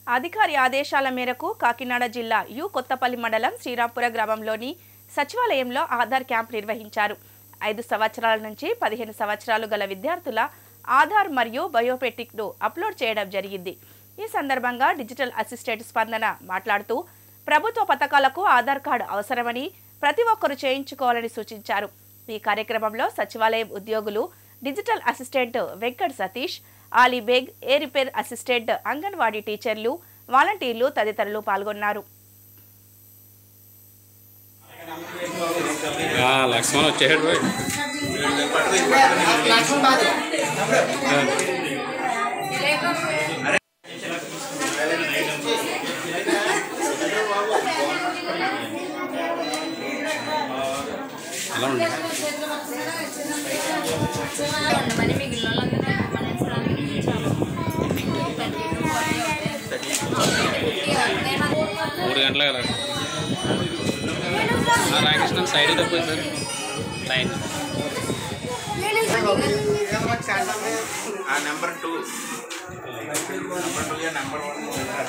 అధికారి ఆదేశాల మేరకు కాకినాడ జిల్లా యు కొత్తపల్లి మండలం శ్రీరాంపుర గ్రామంలోని సచివాలయంలో ఆధార్ క్యాంప్ నిర్వహించారు ఐదు సంవత్సరాల నుంచి పదిహేను సంవత్సరాలు గల విద్యార్థుల ఆధార్ మరియు బయోమెట్రిక్ను అప్లోడ్ చేయడం జరిగింది ఈ సందర్భంగా డిజిటల్ అసిస్టెంట్ స్పందన మాట్లాడుతూ ప్రభుత్వ పథకాలకు ఆధార్ కార్డు అవసరమని ప్రతి ఒక్కరూ చేయించుకోవాలని సూచించారు ఈ కార్యక్రమంలో సచివాలయం ఉద్యోగులు digital assistant Venkat Satish Ali Baig A repair assistant anganwadi టీచర్లు వాలంటీర్లు తదితరులు పాల్గొన్నారు ఆ, లక్ష్మణ్ వచ్చేసాడు పోయి అలా ఉండి ఉండమని మిగిలిన వాళ్ళందరూ మన ఇన్స్టాల్మెంట్ ఇచ్చాము మూడు గంటల కదా ఆ, రామకృష్ణ సైడ్ తప్పింది సార్ లైన్ ఆ number two number two number one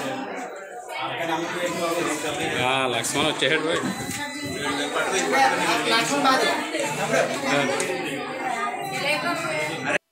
ఆ, లక్ష్మణ్ వచ్చేసాడు పోయి పట్టుకో ఆ.